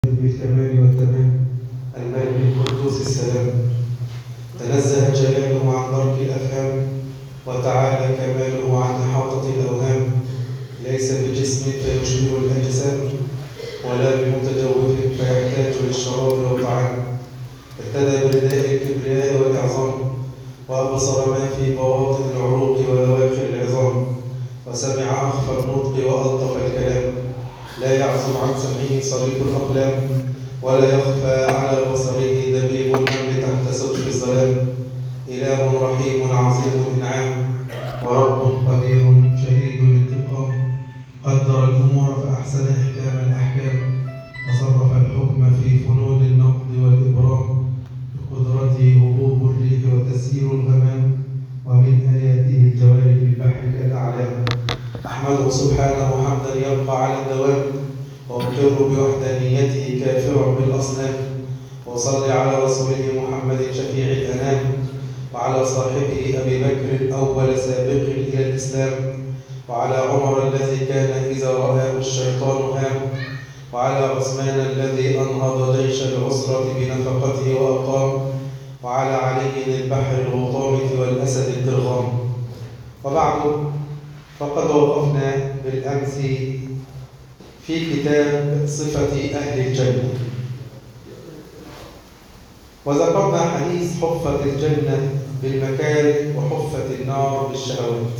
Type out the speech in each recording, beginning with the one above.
بالكمال والتمام الملك القدوس السلام تنزه جلاله عن درك الافهام وتعالى كماله عن احاطه الاوهام ليس بجسم فيشبه الاجسام ولا بمتجوف فيحتاج للشراب والطعام ابتدى برداء الكبرياء والاعظام وابصر ما في بواطن العروق ولواخر العظام وسمع اخفى النطق والطف الكلام لا يعزو عن سمعه صريف الأقلام ولا يخفى على بصره دبيب النمل تحت سقف الظلام إله رحيم عظيم الإنعام ورب قدير شديد الانتقام قدر الأمور فأحسن إحكام الأحكام وصرف الحكم في فنون النقد والإبرام بقدرته هبوب الريح وتسيير الغمام ومن آياته الجوار في البحر كالأعلام أحمده سبحانه حمدا يبقى على الدوام وأقر بوحدانيته كافرا بالأصنام وصل على رسوله محمد شفيع الأنام وعلى صاحبه أبي بكر أول سابق إلى الإسلام وعلى عمر الذي كان إذا رآه الشيطان هام وعلى عثمان الذي أنهض جيش العسرة بنفقته وأقام وعلى علي البحر الغطامة والأسد الدرغام وبعد فقد وقفنا بالأمس في كتاب صفة أهل الجنة وذكرنا حديث حفة الجنة بالمكاره وحفة النار بالشهوات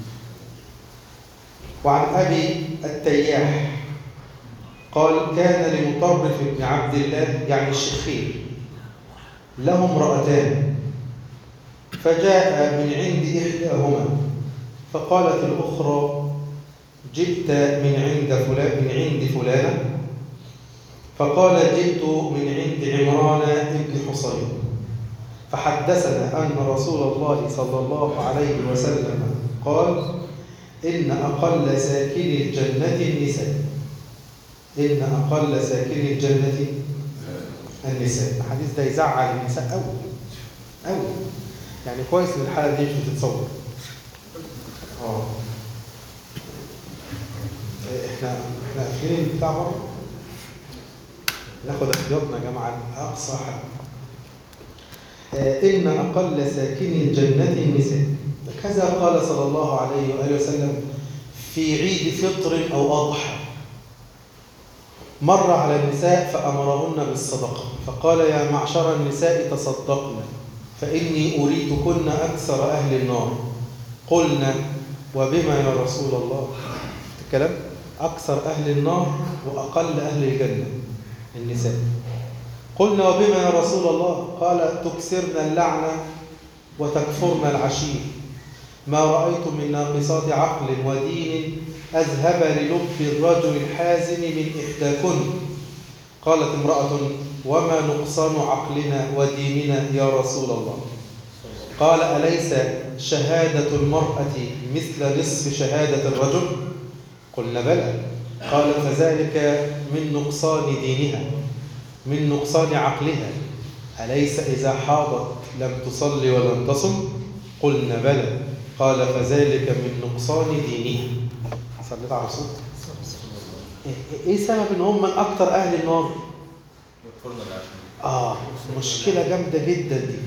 وعن أبي التياح قال كان لمطرف بن عبد الله يعني الشخير له امرأتان فجاء من عند إحداهما فقالت الأخرى جئت من عند فلان من عند فلانة فقال جئت من عند عمران بن حصين فحدثنا أن رسول الله صلى الله عليه وسلم قال إن أقل ساكن الجنة النساء إن أقل ساكن الجنة النساء الحديث ده يزعل النساء أوي أوي يعني كويس إن الحالة دي مش بتتصور اه احنا احنا قافلين البتاع بره ناخد احتياطنا يا جماعه اقصى حاجه ان اقل ساكن الجنه النساء كذا قال صلى الله عليه واله وسلم في عيد فطر او اضحى مر على النساء فامرهن بالصدقه فقال يا معشر النساء تصدقن فاني اريدكن اكثر اهل النار قلنا وبما يا رسول الله الكلام أكثر أهل النار وأقل أهل الجنة النساء قلنا وبما يا رسول الله قال تكسرن اللعنة وتكفرن العشير ما رأيت من ناقصات عقل ودين أذهب للب الرجل الحازم من إحداكن قالت امرأة وما نقصان عقلنا وديننا يا رسول الله قال أليس شهادة المرأة مثل نصف شهادة الرجل قلنا بلى قال فذلك من نقصان دينها من نقصان عقلها أليس إذا حاضت لم تصلي ولم تصم قلنا بلى قال فذلك من نقصان دينها صليت على رسول ايه سبب ان هم من اكتر اهل النار اه مشكله جامده جدا دي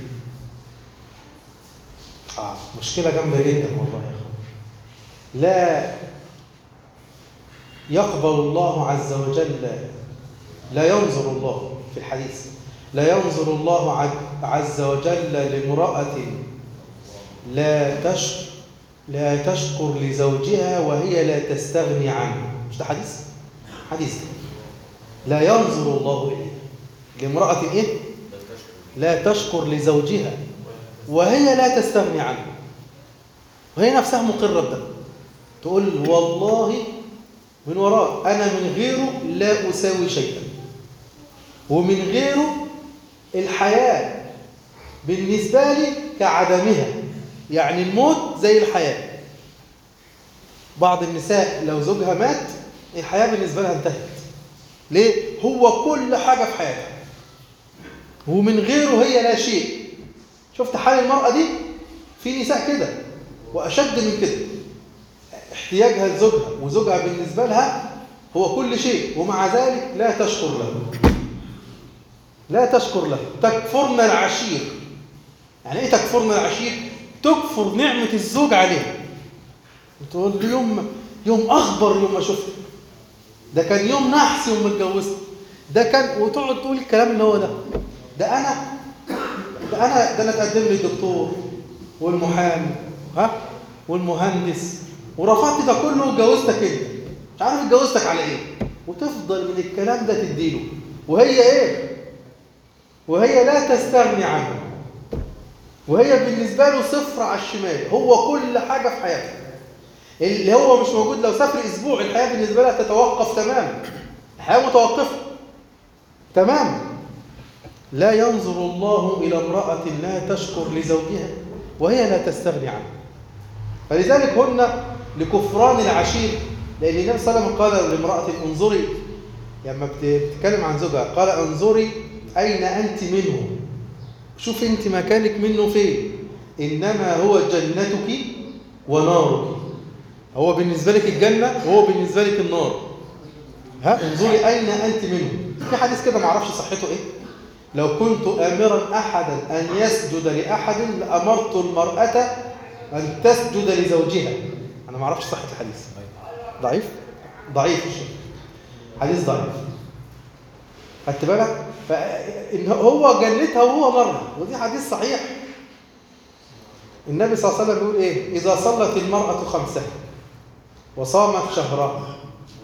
آه مشكلة جامدة جدا والله يا أخوان لا يقبل الله عز وجل لا ينظر الله في الحديث لا ينظر الله عز وجل لامرأة لا تشكر لا تشكر لزوجها وهي لا تستغني عنه مش ده حديث حديث لا ينظر الله إليه لامرأة إيه لا تشكر لزوجها وهي لا تستغني عنه وهي نفسها مقرة بده تقول والله من وراء أنا من غيره لا أساوي شيئا ومن غيره الحياة بالنسبة لي كعدمها يعني الموت زي الحياة بعض النساء لو زوجها مات الحياة بالنسبة لها انتهت ليه؟ هو كل حاجة في حياتها ومن غيره هي لا شيء شفت حال المرأة دي في نساء كده وأشد من كده احتياجها لزوجها وزوجها بالنسبة لها هو كل شيء ومع ذلك لا تشكر له لا تشكر له تكفرن العشير يعني ايه تكفرن العشير تكفر نعمة الزوج عليه تقول له يوم يوم اخبر يوم ما شفتك ده كان يوم نحس يوم ما اتجوزت ده كان وتقعد تقول الكلام اللي هو ده ده انا ده انا ده انا اتقدم لي الدكتور والمحامي ها والمهندس ورفضت ده كله واتجوزتك انت مش عارف اتجوزتك على ايه وتفضل من الكلام ده تديله وهي ايه وهي لا تستغني عنه وهي بالنسبه له صفر على الشمال هو كل حاجه في حياته اللي هو مش موجود لو سافر اسبوع الحياه بالنسبه لها تتوقف تماما الحياه متوقفه تماما لا ينظر الله الى امراه لا تشكر لزوجها وهي لا تستغني عنه فلذلك هن لكفران العشير لان النبي صلى الله عليه وسلم قال لامراه انظري لما بتتكلم عن زوجها قال انظري اين انت منه شوف انت مكانك منه فين انما هو جنتك ونارك هو بالنسبه لك الجنه وهو بالنسبه لك النار ها انظري اين انت منه في حديث كده ما اعرفش صحته ايه لو كنت امرا احدا ان يسجد لاحد لامرت المراه ان تسجد لزوجها انا ما اعرفش صحه الحديث ضعيف ضعيف الشيء حديث ضعيف خدت بالك فإن هو جنتها وهو نارها ودي حديث صحيح النبي صلى الله عليه وسلم بيقول ايه اذا صلت المراه خمسها وصامت شهرها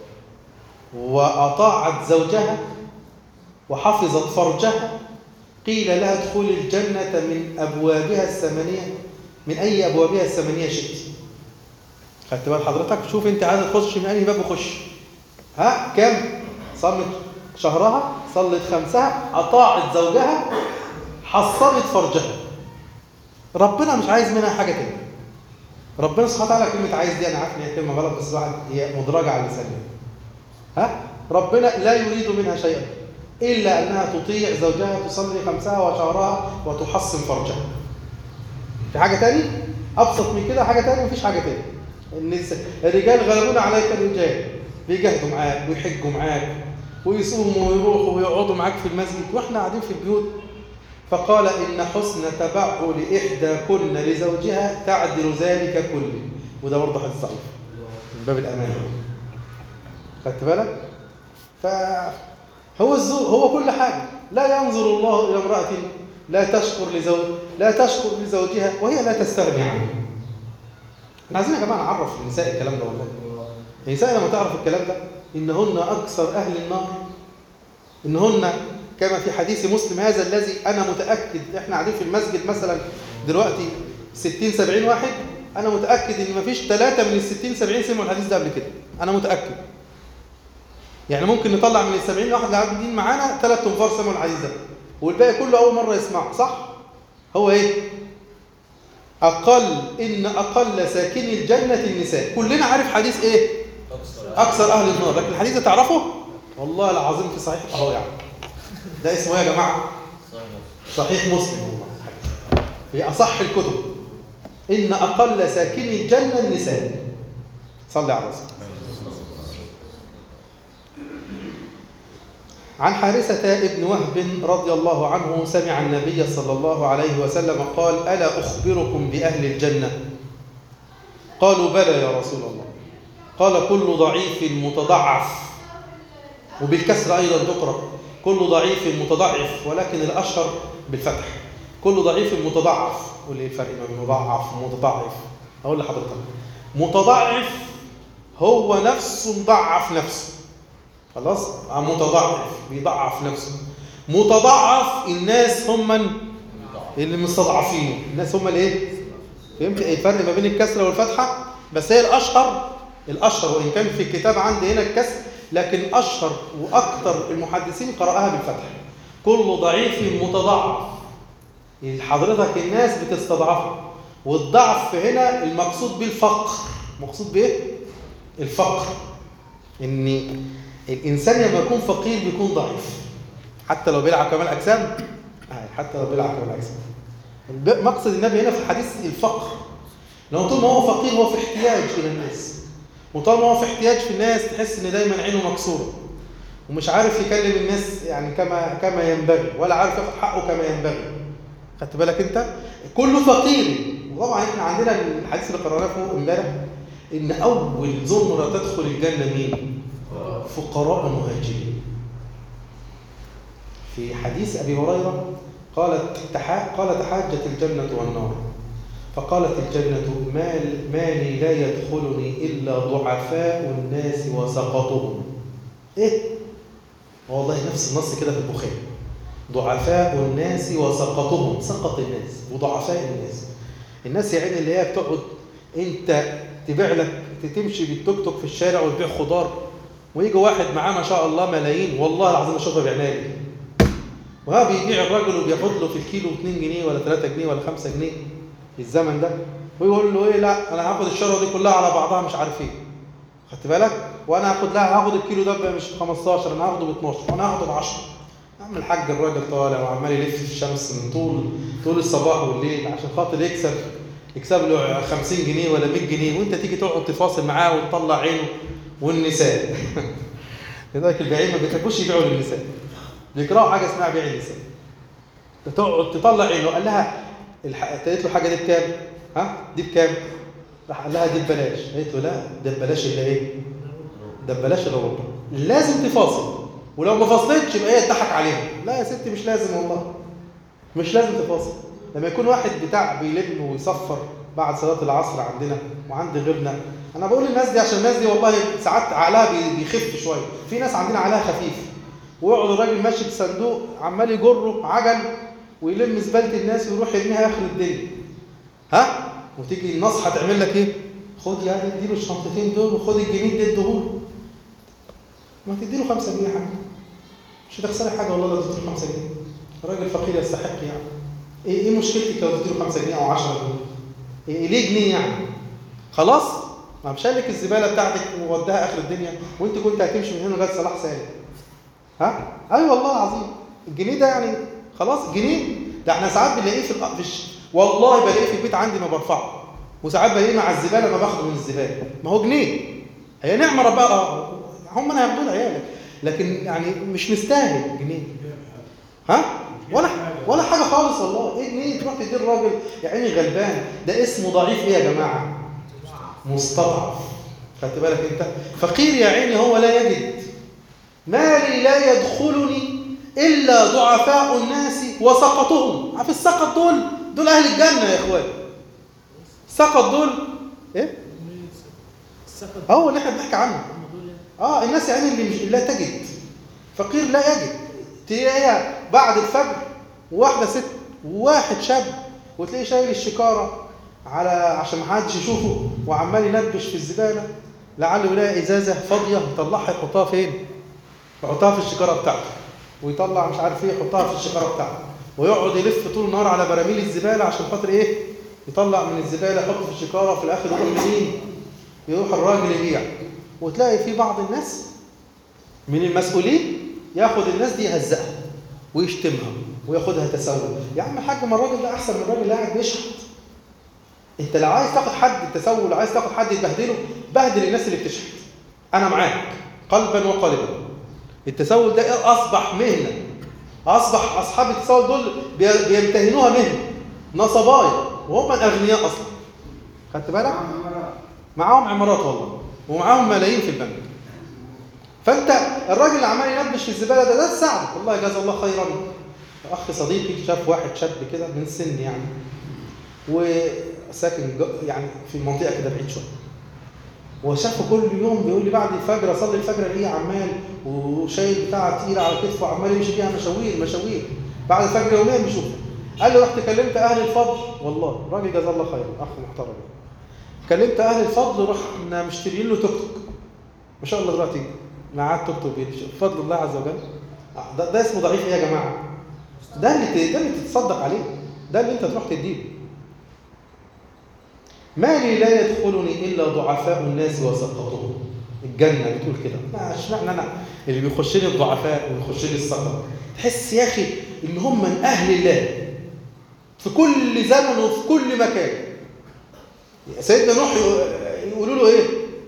واطاعت زوجها وحفظت فرجها قيل لها ادخلي الجنه من ابوابها الثمانيه من اي ابوابها الثمانيه شئت خدت بال حضرتك شوف انت عايز تخش من اي باب وخش ها كم صامت شهرها صلت خمسها أطاعت زوجها حصنت فرجها ربنا مش عايز منها حاجة تانية ربنا سبحانه وتعالى كلمة عايز دي أنا عارف إن هي كلمة غلط بس واحد هي مدرجة على اللسان ها ربنا لا يريد منها شيئا إلا أنها تطيع زوجها تصلي خمسها وشهرها وتحصن فرجها في حاجة تاني أبسط من كده حاجة تاني مفيش حاجة تاني النساء الرجال غلبون عليك الرجال بيجاهدوا معاك ويحجوا معاك ويصوموا ويروحوا ويقعدوا معاك في المسجد واحنا قاعدين في البيوت فقال إن حسن تبعل إحداكن لزوجها تعدل ذلك كله وده برضه حديث ضعيف من باب الأمانة خدت بالك؟ فهو الزوج هو كل حاجة لا ينظر الله إلى امرأة لا تشكر لزوج لا تشكر لزوجها وهي لا تستغني عنه احنا عايزين يا جماعة نعرف النساء الكلام ده والله النساء لما تعرف الكلام ده إنهن أكثر أهل النار إنهن كما في حديث مسلم هذا الذي أنا متأكد إحنا قاعدين في المسجد مثلا دلوقتي 60 70 واحد أنا متأكد إن مفيش ثلاثة من ال 60 70 سمعوا الحديث ده قبل كده أنا متأكد يعني ممكن نطلع من ال 70 واحد اللي قاعدين معانا ثلاث انفار سمعوا الحديث ده والباقي كله أول مرة يسمعه صح؟ هو إيه؟ أقل إن أقل ساكني الجنة النساء كلنا عارف حديث إيه؟ أكثر أهل النار لكن الحديث ده تعرفه؟ والله العظيم في صحيح أهو يعني ده اسمه إيه يا جماعة؟ صحيح مسلم والله في أصح الكتب إن أقل ساكني الجنة النساء صلي على رسول عن حارثة ابن وهب رضي الله عنه سمع النبي صلى الله عليه وسلم قال ألا أخبركم بأهل الجنة قالوا بلى يا رسول الله قال كل ضعيف متضعف وبالكسر أيضا تقرأ كل ضعيف متضعف ولكن الأشهر بالفتح كل ضعيف متضعف قول لي الفرق بين مضاعف ومتضعف أقول لحضرتك متضعف هو نفسه مضعف نفسه خلاص متضعف بيضعف نفسه متضعف الناس هم من اللي مستضعفينه الناس هم الايه فهمت الفرق ما بين الكسره والفتحه بس هي الاشهر الاشهر وان كان في الكتاب عندي هنا الكسر لكن اشهر واكثر المحدثين قراها بالفتح كل ضعيف متضعف حضرتك الناس بتستضعفه والضعف هنا المقصود بالفقر مقصود بايه الفقر ان الانسان لما يكون فقير بيكون ضعيف حتى لو بيلعب كمال اجسام حتى لو بيلعب كمال اجسام مقصد النبي هنا في الحديث الفقر لو طول ما هو فقير هو في احتياج الى الناس وطالما هو في احتياج في الناس تحس ان دايما عينه مكسوره ومش عارف يكلم الناس يعني كما كما ينبغي ولا عارف ياخد حقه كما ينبغي خدت بالك انت كله فقير وطبعا احنا عندنا الحديث اللي قرأناه فوق امبارح ان اول زمره تدخل الجنه مين فقراء مهاجرين في حديث ابي هريره قالت تحا... قال تحاجت الجنه والنار فقالت الجنة ما, ما لي لا يدخلني إلا ضعفاء الناس وسقطهم إيه؟ والله نفس النص كده في البخاري ضعفاء الناس وسقطهم سقط الناس وضعفاء الناس الناس يعني اللي هي بتقعد انت تبيع لك تمشي بالتوك توك في الشارع وتبيع خضار ويجي واحد معاه ما شاء الله ملايين والله العظيم اشوفها بعناية لي وها بيبيع الراجل وبياخد له في الكيلو 2 جنيه ولا 3 جنيه ولا 5 جنيه في الزمن ده ويقول له ايه لا انا هاخد الشروه دي كلها على بعضها مش عارف ايه خدت بالك وانا هاخد لا هاخد الكيلو ده مش ب 15 انا هاخده ب 12 وانا هاخده ب 10 عم الحاج الراجل طالع وعمال يلف في الشمس من طول طول الصباح والليل عشان خاطر يكسب يكسب له 50 جنيه ولا 100 جنيه وانت تيجي تقعد تفاصل معاه وتطلع عينه والنساء لذلك البياعين ما بيحبوش يبيعوا للنساء بيكرهوا حاجه اسمها بيع النساء تقعد تطلع عينه قال لها قالت له حاجه دي بكام؟ ها؟ دي بكام؟ راح قال لها دي ببلاش قالت له لا ده ببلاش الا ايه؟ ده ببلاش الا ربع لازم تفاصل ولو ما فصلتش يبقى هي تضحك عليها لا يا ستي مش لازم والله مش لازم تفاصل لما يكون واحد بتاع بيلم ويصفر بعد صلاه العصر عندنا وعند غيرنا انا بقول للناس دي عشان الناس دي والله ساعات عقلها بيخف شويه في ناس عندنا عقلها خفيف ويقعد الراجل ماشي بصندوق عمال يجره عجل ويلم زباله الناس ويروح يرميها اخر الدنيا ها وتيجي النصحه تعمل لك ايه خد يا اديله الشنطتين دول وخد الجنيه ده اديهوله ما تديله 5 جنيه حاجه مش هتخسري حاجه والله لو اديته 5 جنيه الراجل فقير يستحق يعني ايه ايه مشكلتك لو اديته 5 جنيه او 10 جنيه إيه ليه جنيه يعني خلاص ما مش لك الزباله بتاعتك ووداها اخر الدنيا وانت كنت هتمشي من هنا لغايه صلاح سالم ها اي أيوة والله العظيم الجنيه ده يعني خلاص جنيه ده احنا ساعات بنلاقيه في الأ... في الش... والله بلاقيه في البيت عندي ما برفعه وساعات بلاقيه مع الزباله ما باخده من الزباله ما هو جنيه هي نعمه ربنا هم انا هياخدوه لعيالك لكن يعني مش مستاهل جنيه ها ولا ولا حاجه خالص والله ايه جنيه تروح تدي الراجل يا عيني غلبان ده اسمه ضعيف ايه يا جماعه مستضعف خدت بالك انت فقير يا عيني هو لا يجد مالي لا يدخلني الا ضعفاء الناس وسقطهم عارف السقط دول دول اهل الجنه يا اخوان السقط دول ايه هو اللي احنا بنحكي عنه اه الناس يعني اللي مش لا تجد فقير لا يجد تلاقيها بعد الفجر واحده ست وواحد شاب وتلاقيه شايل الشكاره على عشان ما حدش يشوفه وعمال ينبش في الزباله لعله يلاقي ازازه فاضيه يطلعها يحطها فين؟ يحطها في الشكاره بتاعته ويطلع مش عارف ايه يحطها في الشكاره بتاعته ويقعد يلف طول النهار على براميل الزباله عشان خاطر ايه؟ يطلع من الزباله يحط في الشكاره وفي الاخر يروح لمين؟ يروح الراجل يبيع وتلاقي في بعض الناس من المسؤولين ياخد الناس دي يهزقها ويشتمها وياخدها تسول يا عم الحاج ما الراجل ده احسن من الراجل اللي قاعد بيشحت انت لو عايز تاخد حد تسول عايز تاخد حد يبهدله بهدل الناس اللي بتشحت انا معاك قلبا وقالبا التسول ده اصبح مهنه اصبح اصحاب التسول دول بيمتهنوها مهنه نصبايا وهم الاغنياء اصلا خدت بالك معاهم عمارات والله ومعاهم ملايين في البنك فانت الراجل اللي عمال ينبش في الزباله ده ده تساعده والله جزا الله خيرا اخ صديقي شاف واحد شاب كده من سن يعني وساكن يعني في منطقه كده بعيد شويه وشافه كل يوم بيقول لي بعد الفجر اصلي الفجر الاقيه عمال وشايل بتاعه تقيله على كتفه وعمال يمشي بيها مشاوير مشاوير بعد الفجر يوميا بيشوفه قال لي رحت كلمت اهل الفضل والله راجل جزاه الله خيرا اخ محترم كلمت اهل الفضل رحنا مشتريين له توك توك ما شاء الله دلوقتي معاه توك توك بفضل الله عز وجل ده, ده اسمه ضعيف ايه يا جماعه ده اللي ده اللي تتصدق عليه ده اللي انت تروح تديه مالي لا يدخلني الا ضعفاء الناس وسقطهم الجنه بتقول كده ما اشمعنى انا اللي بيخش لي الضعفاء ويخش لي السقط تحس يا اخي ان هم من اهل الله في كل زمن وفي كل مكان سيدنا نوح يقولوا له ايه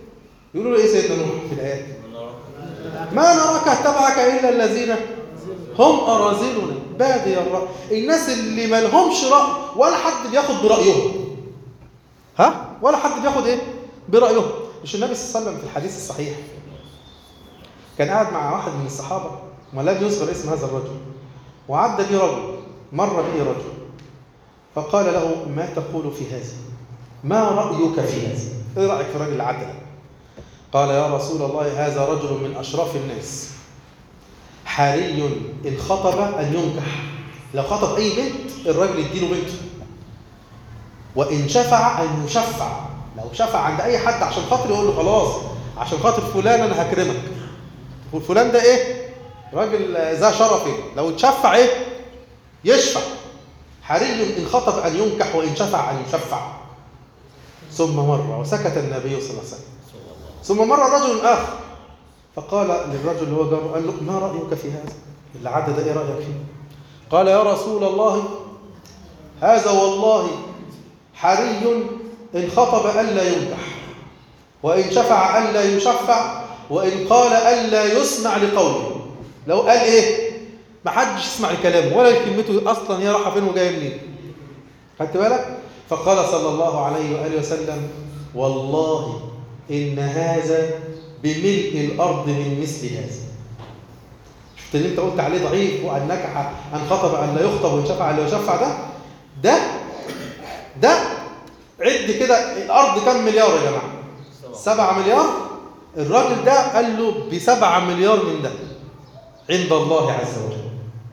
يقولوا له ايه سيدنا نوح في الايات ما نراك اتبعك الا الذين هم اراذلنا بادي الراي الناس اللي ما لهمش راي ولا حد بياخد برايهم ها ولا حد بياخد ايه برايهم مش النبي صلى الله عليه وسلم في الحديث الصحيح كان قاعد مع واحد من الصحابه ولم يذكر اسم هذا الرجل وعدى به رجل مر به رجل فقال له ما تقول في هذا ما رايك في هذا ايه رايك في الراجل اللي عدى ده؟ قال يا رسول الله هذا رجل من اشراف الناس حري ان خطب ان ينكح لو خطب اي بنت الراجل يديله بنته وان شفع ان يشفع لو شفع عند اي حد عشان خاطر يقول له خلاص عشان خاطر فلان انا هكرمك فلان ده ايه راجل ذا شرف إيه؟ لو اتشفع ايه يشفع حري ان خطب ان ينكح وان شفع ان يشفع ثم مر وسكت النبي صلى الله عليه وسلم ثم مر رجل اخر فقال للرجل اللي هو جاره قال له ما رايك في هذا اللي عدى ده ايه رايك فيه قال يا رسول الله هذا والله حري ان خطب الا ينكح وان شفع الا يشفع وان قال الا يسمع لقوله لو قال ايه ما حدش يسمع لكلامه ولا كلمته اصلا هي رايحه فين وجايه منين خدت بالك فقال صلى الله عليه واله وسلم والله ان هذا بملء الارض من مثل هذا شفت اللي انت قلت عليه ضعيف وان نكح ان خطب ان لا يخطب وان شفع ان لا يشفع ده ده ده عد كده الارض كم مليار يا جماعه سبعة مليار الراجل ده قال له بسبعة مليار من ده عند الله عز وجل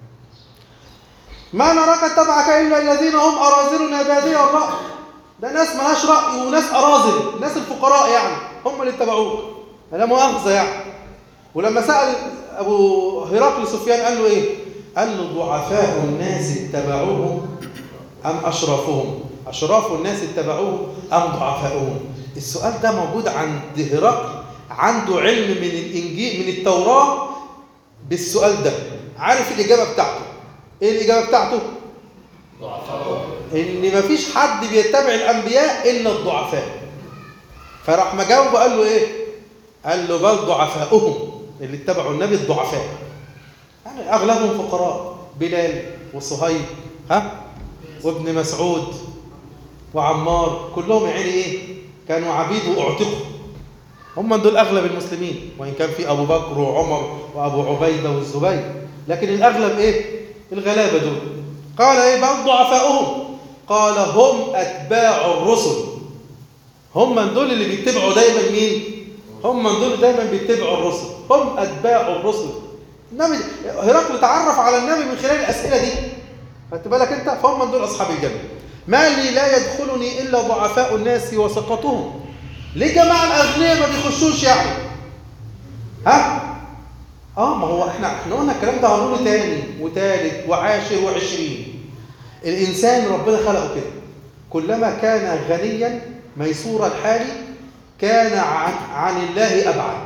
ما نراك اتبعك الا الذين هم اراذلنا بادي الراي ده ناس مالهاش راي وناس اراذل ناس الفقراء يعني هم اللي اتبعوك لا مؤاخذه يعني ولما سال ابو هرقل سفيان قال له ايه قال له ضعفاء الناس اتبعوهم ام اشرافهم اشراف الناس اتبعوهم ام ضعفاؤهم السؤال ده موجود عند هرقل عنده علم من الانجيل من التوراه بالسؤال ده عارف الاجابه بتاعته ايه الاجابه بتاعته ان مفيش حد بيتبع الانبياء الا الضعفاء فراح مجاوب قال له ايه قال له بل ضعفاؤهم اللي اتبعوا النبي الضعفاء يعني اغلبهم فقراء بلال وصهيب ها وابن مسعود وعمار كلهم يعني ايه كانوا عبيد واعتقوا هم دول اغلب المسلمين وان كان في ابو بكر وعمر وابو عبيده والزبير لكن الاغلب ايه الغلابه دول قال ايه بل ضعفاؤهم قال هم اتباع الرسل هم من دول اللي بيتبعوا دايما مين هم من دول دايما بيتبعوا الرسل هم اتباع الرسل النبي هرقل تعرف على النبي من خلال الاسئله دي خدت بالك انت فهم من دول اصحاب الجنه ما لي لا يدخلني الا ضعفاء الناس وسقطهم ليه جماعه الاغنياء ما بيخشوش يعني ها اه ما هو احنا احنا قلنا الكلام ده هنقوله تاني وتالت وعاشر وعشرين الانسان ربنا خلقه كده كلما كان غنيا ميسور الحال كان عن, عن الله ابعد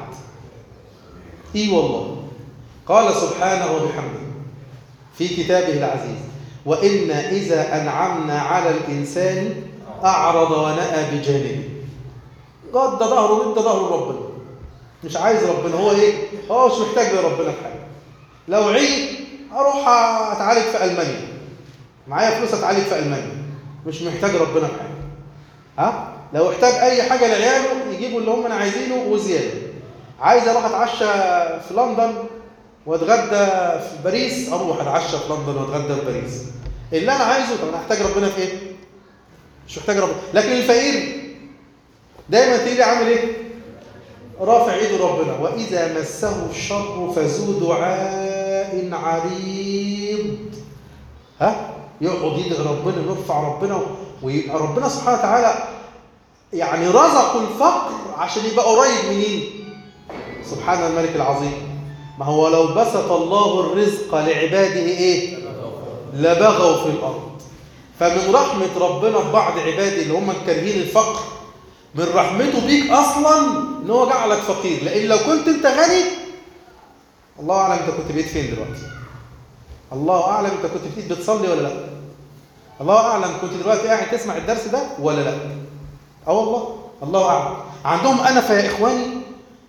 اي والله قال سبحانه وبحمده في كتابه العزيز وإن إذا أنعمنا على الإنسان أعرض ونأى بجانبه قد ده ظهره انت ظهر ربنا مش عايز ربنا هو ايه هو مش محتاج لربنا في حاجه لو عيد اروح اتعالج في المانيا معايا فلوس اتعالج في المانيا مش محتاج ربنا في حاجه ها لو احتاج اي حاجه لعياله يجيبوا اللي هم انا عايزينه وزياده عايز اروح اتعشى في لندن واتغدى في باريس اروح اتعشى في لندن واتغدى في باريس اللي انا عايزه طب انا احتاج ربنا في ايه مش محتاج ربنا لكن الفقير دايما تيجي عامل ايه رافع ايده ربنا واذا مسه الشر فذو دعاء عريض ها يقعد يدعي ربنا ويرفع ربنا ويبقى ربنا سبحانه وتعالى يعني رزقه الفقر عشان يبقى قريب منين سبحان الملك العظيم ما هو لو بسط الله الرزق لعباده ايه لبغوا في الارض فمن رحمه ربنا ببعض عباده اللي هم كارهين الفقر من رحمته بيك اصلا ان هو جعلك فقير لان لو كنت انت غني الله اعلم انت كنت بقيت فين دلوقتي الله اعلم انت كنت بقيت بتصلي ولا لا الله اعلم كنت دلوقتي قاعد تسمع الدرس ده ولا لا اه والله الله اعلم عندهم انفه يا اخواني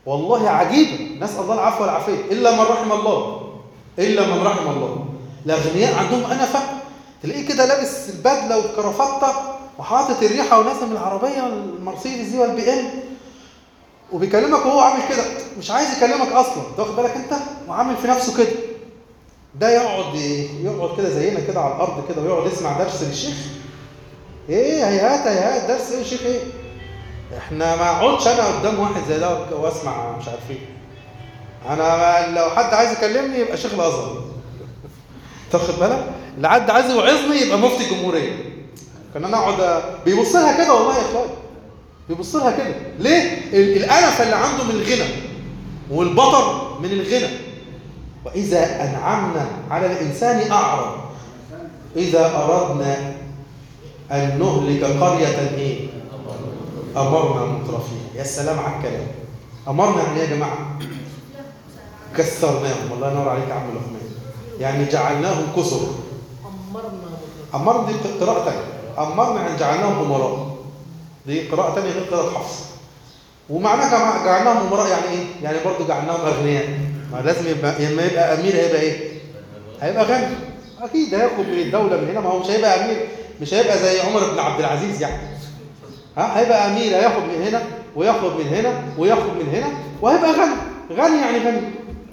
والله عجيبة نسأل الله العفو والعافية إلا من رحم الله إلا من رحم الله الأغنياء عندهم أنفة تلاقيه كده لابس البدلة والكرافتة وحاطط الريحة ونازل من العربية المرسيدس دي والبي ام وبيكلمك وهو عامل كده مش عايز يكلمك أصلا أنت واخد بالك أنت وعامل في نفسه كده ده يقعد يقعد كده زينا كده على الأرض كده ويقعد يسمع درس للشيخ ايه هيهات هيهات درس ايه يا شيخ ايه احنا ما اقعدش انا قدام واحد زي ده واسمع مش عارف ايه انا لو حد عايز يكلمني يبقى شيخ الازهر تاخد بالك اللي حد عايز يوعظني يبقى مفتي الجمهوريه كان انا اقعد بيبص لها كده والله يا اخوان بيبص لها كده ليه ال- الانفه اللي عنده من الغنى والبطر من الغنى واذا انعمنا على الانسان اعرض اذا اردنا أن نهلك قرية إيه؟ أمرنا مترفيها يا سلام على الكلام أمرنا يعني إيه يا جماعة كسرناهم الله ينور عليك يا عم لقمان يعني جعلناهم كسر أمرنا أمرنا دي قراءة تانية أمرنا يعني جعلناهم أمراء دي قراءة تانية غير قراءة حفص ومعناها جمع- جعلناهم أمراء يعني إيه؟ يعني برضه جعلناهم أغنياء ما لازم يبقى لما يبقى أمير هيبقى إيه؟ هيبقى غني أكيد هياخد من الدولة من هنا ما هو مش هيبقى أمير مش هيبقى زي عمر بن عبد العزيز يعني ها هيبقى أمير هياخد من هنا وياخد من هنا وياخد من هنا وهيبقى غني غني يعني غني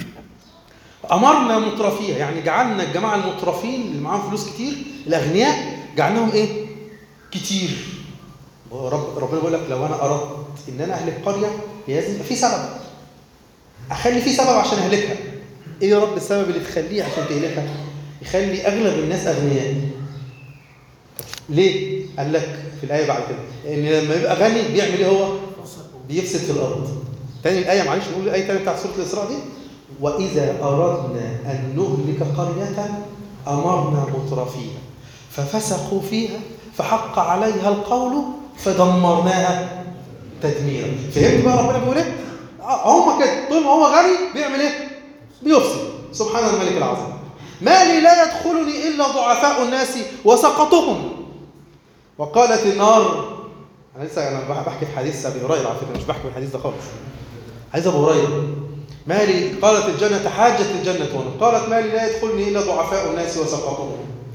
أمرنا مترفيها يعني جعلنا الجماعة المترفين اللي معاهم فلوس كتير الأغنياء جعلناهم إيه؟ كتير رب ربنا بيقول لك لو أنا أردت إن أنا أهلك قرية لازم يبقى في سبب أخلي في سبب عشان أهلكها إيه يا رب السبب اللي تخليه عشان تهلكها؟ يخلي أغلب الناس أغنياء ليه؟ قال لك في الآية بعد كده إن لما يبقى غني بيعمل إيه هو؟ بيفسد في الأرض تاني الآية معلش نقول الآية تانية بتاعت سورة الإسراء دي وإذا أردنا أن نهلك قرية أمرنا مترفيها ففسقوا فيها فحق عليها القول فدمرناها تدميرا فهمت بقى ربنا بيقول ايه؟ آه، هم كده طول ما هو غني بيعمل ايه؟ بيفسد سبحان الملك العظيم ما لي لا يدخلني إلا ضعفاء الناس وسقطهم وقالت النار انا لسه انا بحكي في حديث ابي هريره على فكره مش بحكي في الحديث ده خالص حديث ابو هريره ما لي قالت الجنه تحاجت الجنه هنا قالت ما لي لا يدخلني الا ضعفاء الناس وسقطهم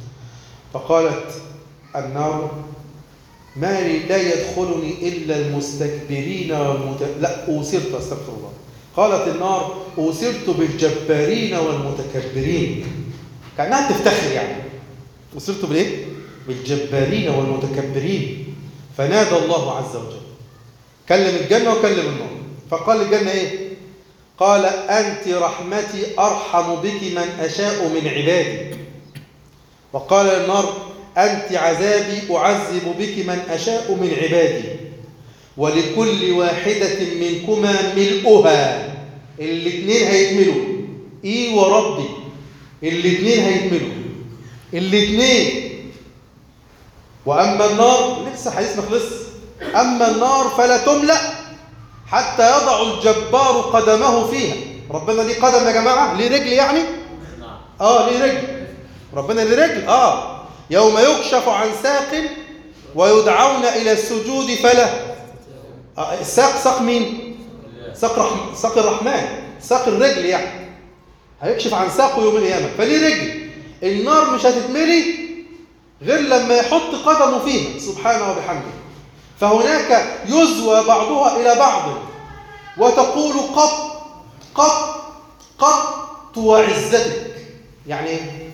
فقالت النار ما لي لا يدخلني الا المستكبرين والمت... لا اوسرت استغفر الله قالت النار اوسرت بالجبارين والمتكبرين كانها بتفتخر يعني اوسرت بالايه بالجبارين والمتكبرين فنادى الله عز وجل كلم الجنة وكلم النار فقال الجنة ايه قال أنت رحمتي أرحم بك من أشاء من عبادي وقال النار أنت عذابي أعذب بك من أشاء من عبادي ولكل واحدة منكما ملؤها الاثنين هيكملوا إيه وربي الاثنين هيكملوا الاثنين وأما النار لسه حديث ما خلص أما النار فلا تملأ حتى يضع الجبار قدمه فيها ربنا ليه قدم يا جماعة ليه رجل يعني آه ليه رجل ربنا ليه رجل آه يوم يكشف عن ساق ويدعون إلى السجود فلا آه الساق ساق مين ساق, رحم ساق الرحمن ساق الرجل يعني هيكشف عن ساقه يوم القيامة فليه رجل النار مش هتتملي غير لما يحط قدمه فيها سبحانه وبحمده فهناك يزوى بعضها إلى بعض وتقول قط قط قط وعزتك يعني ايه؟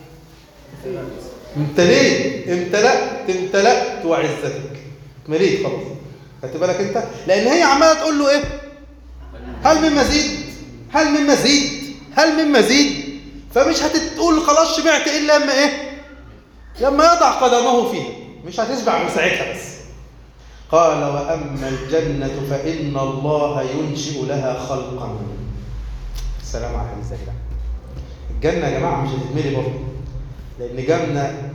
امتليت امتلأت امتلأت وعزتك مليت خلاص خدت بالك انت لان هي عماله تقول له ايه هل من مزيد هل من مزيد هل من مزيد فمش هتقول خلاص شبعت الا لما ايه لما يضع قدمه فيها مش هتشبع من ساعتها بس قال واما الجنه فان الله ينشئ لها خلقا السلام على الحديث ده الجنه يا جماعه مش هتتملي برضه لان جنه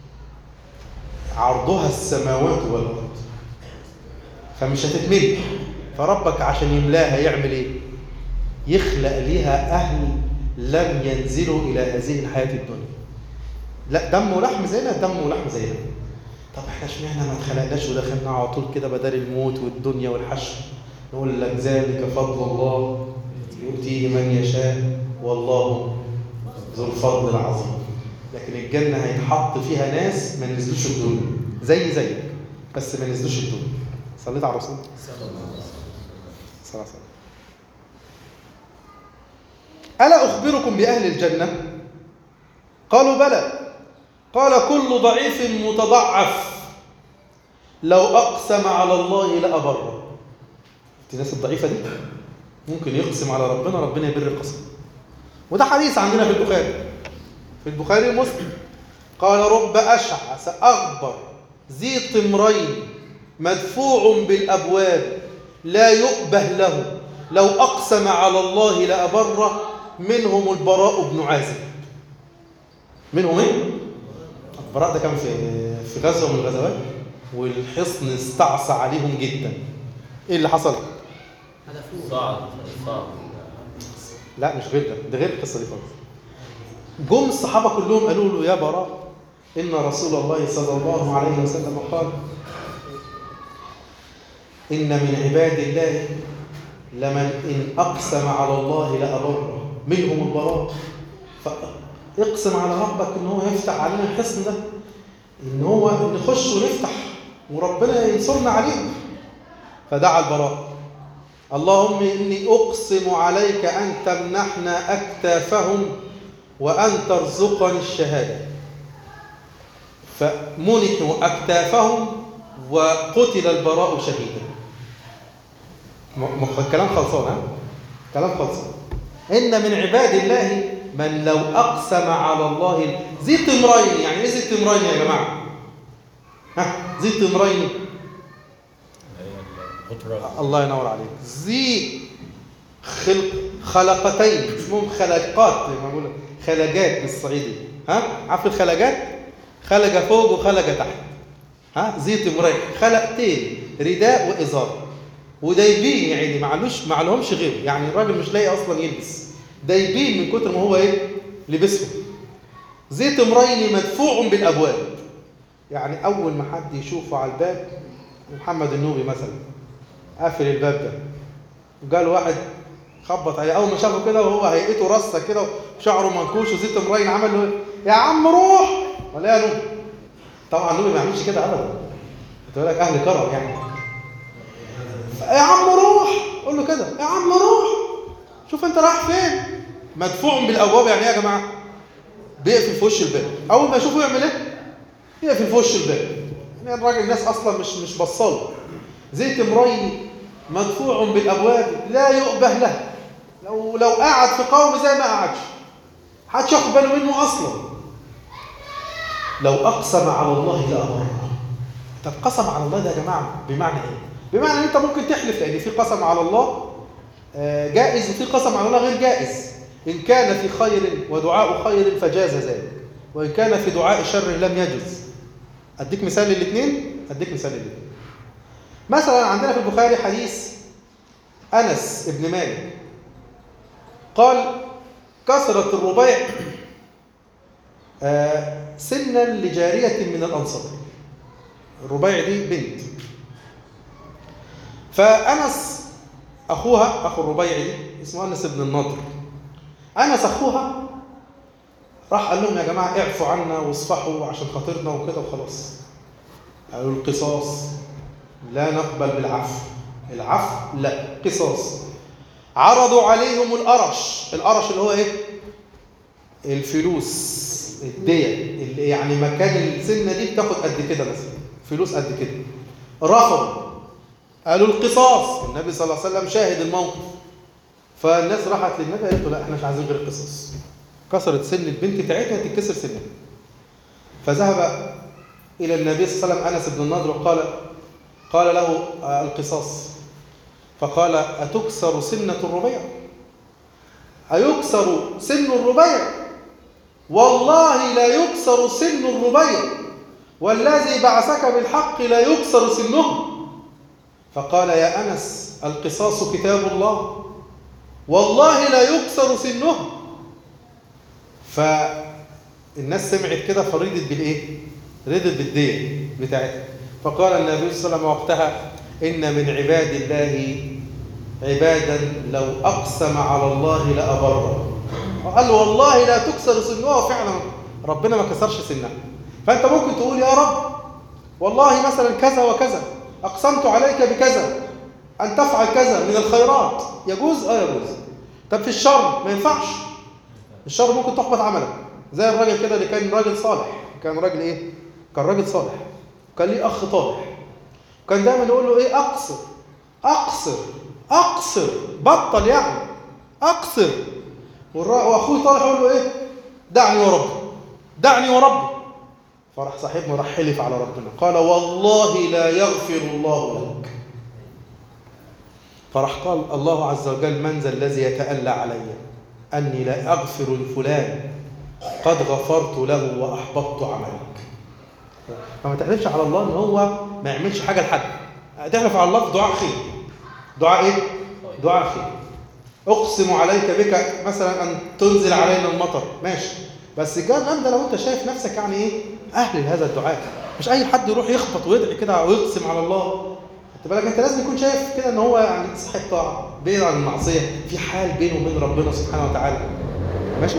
عرضها السماوات والارض فمش هتتملي فربك عشان يملاها يعمل ايه يخلق ليها اهل لم ينزلوا الى هذه الحياه الدنيا لا دم ولحم زينا دم ولحم زينا طب احنا اشمعنى ما اتخلقناش ودخلنا على طول كده بدل الموت والدنيا والحشر نقول لك ذلك فضل الله يؤتيه من يشاء والله ذو الفضل العظيم لكن الجنة هيتحط فيها ناس ما نزلوش الدنيا زي زيك بس ما نزلوش الدنيا صليت على الرسول صلى الله عليه وسلم ألا أخبركم بأهل الجنة قالوا بلى قال كل ضعيف متضعف لو أقسم على الله لأبره الناس الضعيفة دي ممكن يقسم على ربنا ربنا يبر القسم وده حديث عندنا في البخاري في البخاري ومسلم قال رب أشعث أغبر ذي طمرين مدفوع بالأبواب لا يؤبه له لو أقسم على الله لأبره منهم البراء بن عازب منهم ايه؟ البراء ده كان في في غزوة من الغزوات والحصن استعصى عليهم جدا ايه اللي حصل؟ هذا فوق صعب صعب لا مش غير ده ده غير القصه دي خالص جم الصحابه كلهم قالوا له يا براء ان رسول الله صلى الله عليه وسلم قال ان من عباد الله لمن ان اقسم على الله لابره منهم البراء فاقسم على ربك ان هو يفتح علينا الحصن ده ان هو نخش ونفتح وربنا ينصرنا عليهم فدعا البراء اللهم إني أقسم عليك أن تمنحنا أكتافهم وأن ترزقني الشهادة فمنحوا أكتافهم وقتل البراء شهيدا م- م- الكلام خلصان ها؟ كلام خلصان إن من عباد الله من لو أقسم على الله ذي تمرين يعني إيه ذي تمرين يا جماعة؟ ها ذي تمرين غطران الله ينور عليك ذي خلق خلقتين اسمهم خلقات زي ما بقول خلجات بالصعيدي ها عارف الخلجات خلجه فوق وخلجه تحت ها زيت امرئ خلقتين رداء وازار ودايبين يعني معلوش معلهمش غيره يعني الراجل مش لاقي اصلا يلبس دايبين من كتر ما هو ايه لبسهم زيت امرين مدفوع بالابواب يعني اول ما حد يشوفه على الباب محمد النوبي مثلا قافل الباب ده وقال واحد خبط عليه اول ما شافه كده وهو هيئته رصه كده وشعره منكوش وزيت مراين عمل له إيه؟ يا عم روح ولا يا نوبي طبعا نوبي ما يعملش كده ابدا قلت لك اهل كرم يعني يا عم روح قول له كده يا عم روح شوف انت رايح فين مدفوع بالابواب يعني ايه يا جماعه بيقفل في وش الباب اول ما يشوفه يعمل ايه يقفل في وش الباب يعني الراجل الناس اصلا مش مش بصاله زيت امرين مدفوع بالابواب لا يؤبه له لو لو قعد في قوم زي ما قعدش محدش ياخد باله منه اصلا لو اقسم على الله لابره طب قسم على الله ده يا جماعه بمعنى ايه بمعنى ان انت ممكن تحلف لان في قسم على الله آه، جائز وفي قسم على الله غير جائز ان كان في خير ودعاء خير فجاز ذلك وان كان في دعاء شر لم يجز اديك مثال للاثنين اديك مثال للاثنين مثلا عندنا في البخاري حديث انس ابن مالك قال كسرت الربيع آه، سنا لجارية من الأنصار الربيع دي بنت فأنس أخوها أخو الربيع دي اسمه أنس بن النضر أنس أخوها راح قال لهم يا جماعة اعفوا عنا واصفحوا عشان خاطرنا وكده وخلاص قالوا القصاص لا نقبل بالعفو العفو لا قصاص عرضوا عليهم القرش القرش اللي هو ايه الفلوس الدية اللي يعني مكان السنة دي بتاخد قد كده مثلا فلوس قد كده رفضوا قالوا القصاص النبي صلى الله عليه وسلم شاهد الموقف فالناس راحت للنبي قالت له لا احنا مش عايزين غير القصاص كسرت سن البنت بتاعتها تتكسر سنها فذهب الى النبي صلى الله عليه وسلم انس بن النضر وقال قال له آه، القصاص فقال أتكسر سنة الربيع أيكسر سن الربيع والله لا يكسر سن الربيع والذي بعثك بالحق لا يكسر سنه فقال يا أنس القصاص كتاب الله والله لا يكسر سنه فالناس سمعت كده فريدت بالإيه؟ ردت بالدين بتاعتها فقال النبي صلى الله عليه وسلم وقتها إن من عباد الله عبادا لو أقسم على الله لأبره قال له والله لا تكسر سنها فعلا ربنا ما كسرش سنها فأنت ممكن تقول يا رب والله مثلا كذا وكذا أقسمت عليك بكذا أن تفعل كذا من الخيرات يجوز؟ آه يجوز طب في الشر ما ينفعش الشر ممكن تحبط عملك زي الراجل كده اللي كان راجل صالح كان راجل ايه كان راجل صالح كان ليه اخ طالح كان دايما يقول له ايه اقصر اقصر اقصر بطل يعني اقصر والرا- واخوه طالح يقول له ايه دعني وربي دعني وربي فراح صاحبنا راح حلف على ربنا قال والله لا يغفر الله لك فراح قال الله عز وجل من ذا الذي يتألى علي أني لا أغفر لفلان قد غفرت له وأحبطت عملك فما تحلفش على الله ان هو ما يعملش حاجه لحد تحلف على الله في دعاء خير دعاء ايه دعاء خير اقسم عليك بك مثلا ان تنزل علينا المطر ماشي بس الكلام ده لو انت شايف نفسك يعني ايه اهل لهذا الدعاء مش اي حد يروح يخبط ويدعي كده ويقسم على الله خد بالك انت لازم يكون شايف كده ان هو يعني صاحب طاعه بعيد عن المعصيه في حال بينه وبين ربنا سبحانه وتعالى ماشي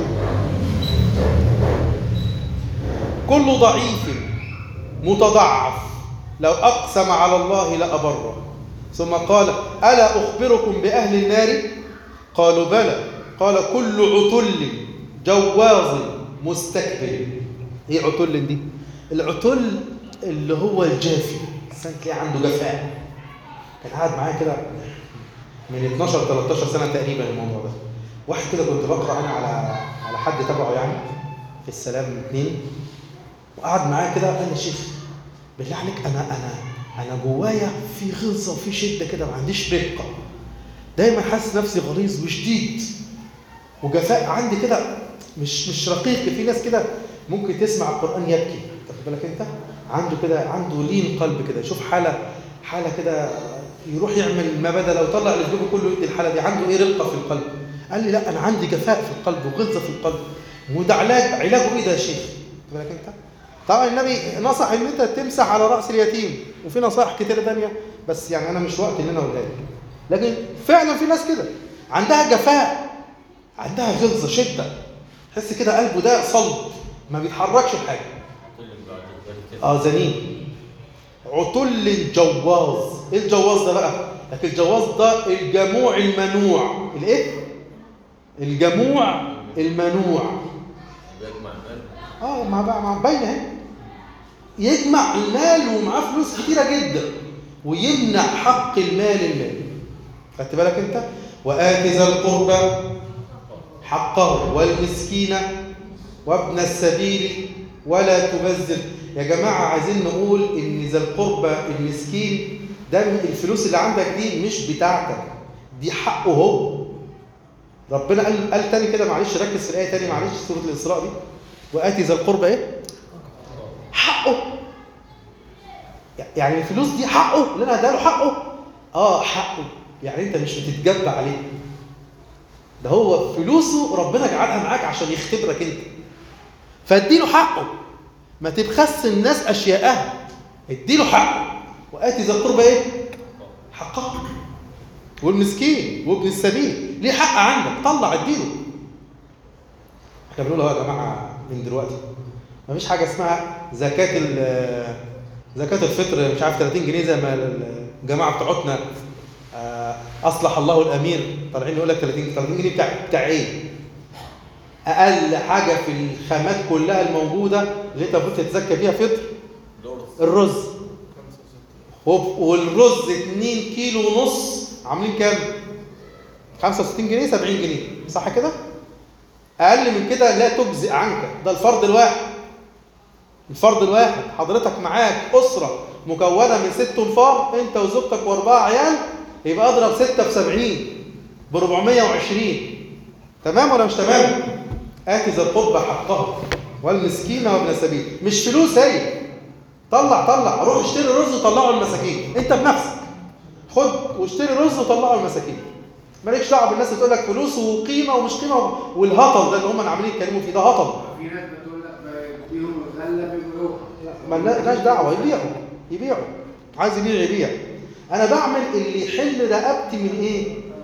كل ضعيف متضعف لو أقسم على الله لأبره ثم قال ألا أخبركم بأهل النار قالوا بلى قال كل عتل جواز مستكبر ايه عتل دي العتل اللي هو الجافي الانسان تلاقيه عنده جفاء كان قاعد معايا كده من 12 13 سنه تقريبا الموضوع ده واحد كده كنت بقرا انا على على حد تبعه يعني في السلام اثنين وقعد معايا كده قال لي شيخ بالله عليك انا انا انا جوايا في غلظه وفي شده كده ما عنديش رقه دايما حاسس نفسي غليظ وشديد وجفاء عندي كده مش مش رقيق في ناس كده ممكن تسمع القران يبكي تاخد بالك انت عنده كده عنده لين قلب كده يشوف حاله حاله كده يروح يعمل ما بدا لو طلع اللي في جيبه كله يدي الحاله دي عنده ايه رقه في القلب قال لي لا انا عندي جفاء في القلب وغلظه في القلب وده علاج علاجه ايه ده يا شيخ خد بالك انت طبعا النبي نصح ان انت تمسح على راس اليتيم وفي نصائح كتير تانية بس يعني انا مش وقت ان انا اقولها لك لكن فعلا في ناس كده عندها جفاء عندها غلظه شده تحس كده قلبه ده صلب ما بيتحركش بحاجه اه زنين عتل جواز ايه الجواز ده بقى لكن الجواز ده الجموع المنوع الايه الجموع المنوع بيجمع المال اه مع بقى مع باينه اهي يجمع المال ومعاه فلوس كتيره جدا ويمنع حق المال المال خدت بالك انت وآت ذا القربى حقه والمسكين وابن السبيل ولا تبذر يا جماعه عايزين نقول ان ذا القربى المسكين ده الفلوس اللي عندك دي مش بتاعتك دي حقه هو ربنا قال قال تاني كده معلش ركز في الايه تاني معلش سوره الاسراء دي واتي ذا القربى ايه حقه يعني الفلوس دي حقه اللي انا اداله حقه اه حقه يعني انت مش بتتجب عليه ده هو فلوسه ربنا جعلها معاك عشان يختبرك انت فاديله حقه ما تبخس الناس اشياءها اديله حقه واتي ذا القربى ايه حقه والمسكين وابن السبيل ليه حق عندك طلع اديله احنا بنقول اهو يا جماعه من دلوقتي مفيش حاجه اسمها زكاه ال- زكاه الفطر مش عارف 30 جنيه زي ما الجماعه بتوعتنا آه، اصلح الله الامير طالعين يقول لك 30 30 جنيه بتاع بتاع ايه؟ اقل حاجه في الخامات كلها الموجوده اللي انت المفروض تتزكى فيها فطر دورس الرز وب- والرز 2 كيلو ونص عاملين كام؟ 65 جنيه 70 جنيه صح كده؟ اقل من كده لا تجزئ عنك ده الفرد الواحد الفرد الواحد حضرتك معاك اسره مكونه من ست انفار انت وزوجتك واربعه عيال يبقى اضرب 6 في 70 ب 420 تمام ولا مش تمام؟ آتي ذا القربى حقه والمسكين وابن السبيل مش فلوس هي طلع طلع روح اشتري رز وطلعه المساكين انت بنفسك خد واشتري رز وطلعه المساكين مالكش دعوه بالناس اللي تقول لك فلوس وقيمه ومش قيمه والهطل ده اللي هم عاملين يتكلموا فيه ده هطل في ناس بتقول لك بيهم الغله بيبيعوها ما لناش دعوه يبيعوا يبيعوا عايز يبيع يبيع انا بعمل اللي يحل رقبتي من ايه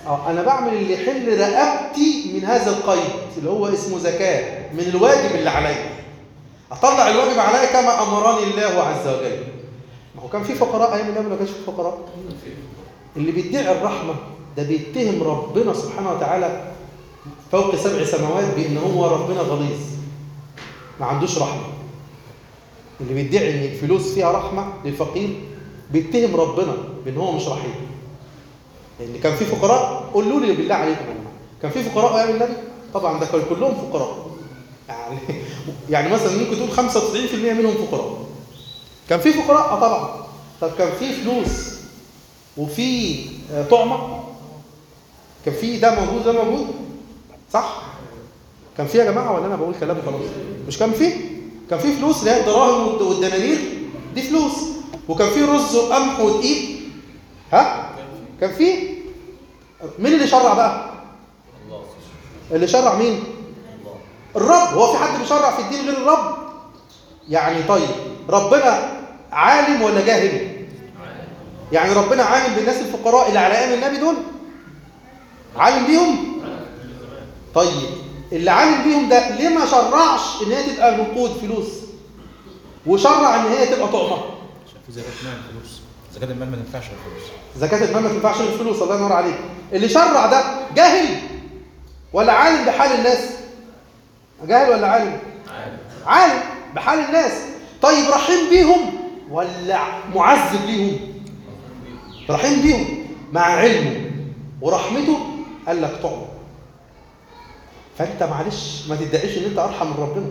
اه انا بعمل اللي يحل رقبتي من هذا القيد اللي هو اسمه زكاه من الواجب اللي عليا اطلع الواجب عليا كما امرني الله عز وجل ما هو كان في فقراء ايام النبي ما كانش في فقراء اللي بيدعي الرحمه ده بيتهم ربنا سبحانه وتعالى فوق سبع سماوات بان هو ربنا غليظ ما عندوش رحمه اللي بيدعي ان الفلوس فيها رحمه للفقير بيتهم ربنا بان هو مش رحيم لان كان في فقراء قولوا لي بالله عليكم يا جماعه كان في فقراء ايام النبي طبعا ده كان كلهم فقراء يعني يعني مثلا ممكن تقول 95% منهم فقراء كان في فقراء اه طبعا طب كان في فلوس وفي آه، طعمه كان في ده موجود ده موجود صح كان في يا جماعه ولا انا بقول كلام خلاص مش كان في كان في فلوس اللي هي الدراهم والد- والدنانير دي فلوس وكان في رز وقمح ودقيق ها كان في مين اللي شرع بقى الله اللي شرع مين الله الرب هو في حد بيشرع في الدين غير الرب يعني طيب ربنا عالم ولا جاهل يعني ربنا عالم بالناس الفقراء اللي على ايام النبي دول عالم بيهم طيب اللي عالم بيهم ده ليه ما شرعش ان هي تبقى نقود فلوس وشرع ان هي تبقى طعمه عشان في زكاة مال الفلوس زكاة المال ما تنفعش الفلوس زكاة المال ما تنفعش الفلوس الله ينور عليك اللي شرع ده جاهل ولا عالم بحال الناس جاهل ولا عالم عالم بحال الناس طيب رحيم بيهم ولا معذب ليهم رحيم بيهم مع علمه ورحمته قال لك طعم فانت معلش ما تدعيش ان انت ارحم من ربنا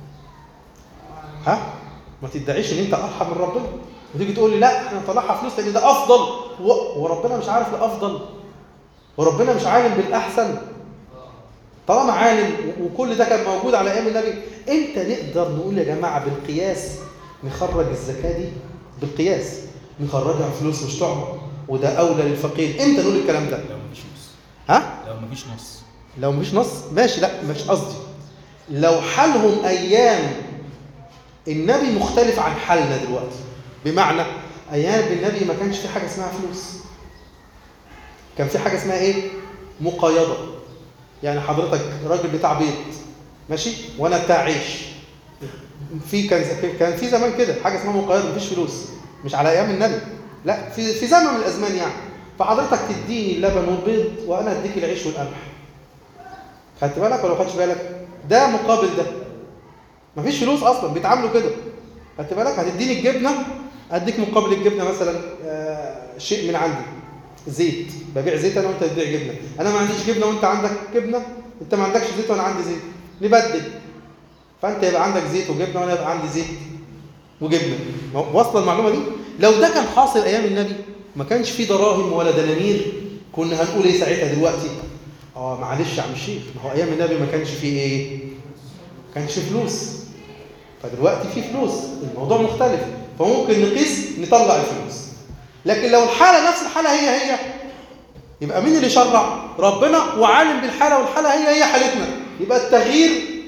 ها ما تدعيش ان انت ارحم من ربنا وتيجي تقول لي لا احنا نطلعها فلوس لان ده افضل و- وربنا مش عارف الافضل وربنا مش عالم بالاحسن طالما عالم و- وكل ده كان موجود على ايام النبي امتى نقدر نقول يا جماعه بالقياس نخرج الزكاه دي بالقياس نخرجها فلوس مش طعمه وده اولى للفقير امتى نقول الكلام ده لو مفيش نص ها لو مفيش نص لو مفيش نص ماشي لا مش قصدي لو حالهم ايام النبي مختلف عن حالنا دلوقتي بمعنى ايام النبي ما كانش في حاجه اسمها فلوس كان في حاجه اسمها ايه مقايضه يعني حضرتك راجل بتاع بيت ماشي وانا بتاع عيش في كان كان في زمان كده حاجه اسمها مقايضه مفيش فلوس مش على ايام النبي لا في في زمن من الازمان يعني فحضرتك تديني اللبن والبيض وانا اديك العيش والقمح خدت بالك ولا ما خدتش بالك ده مقابل ده مفيش فلوس اصلا بيتعاملوا كده خدت بالك هتديني الجبنه اديك مقابل الجبنه مثلا آه، شيء من عندي زيت ببيع زيت انا وانت بتبيع جبنه انا ما عنديش جبنه وانت عندك جبنه انت ما عندكش زيت وانا عندي زيت نبدل فانت يبقى عندك زيت وجبنه وانا يبقى عندي زيت وجبنه واصله المعلومه دي لو ده كان حاصل ايام النبي ما كانش في دراهم ولا دنانير كنا هنقول ايه ساعتها دلوقتي اه معلش يا عم الشيخ ما هو ايام النبي ما كانش فيه ايه ما كانش فلوس فدلوقتي في فلوس الموضوع مختلف فممكن نقيس نطلع الفلوس لكن لو الحاله نفس الحاله هي هي يبقى مين اللي شرع ربنا وعالم بالحاله والحاله هي هي حالتنا يبقى التغيير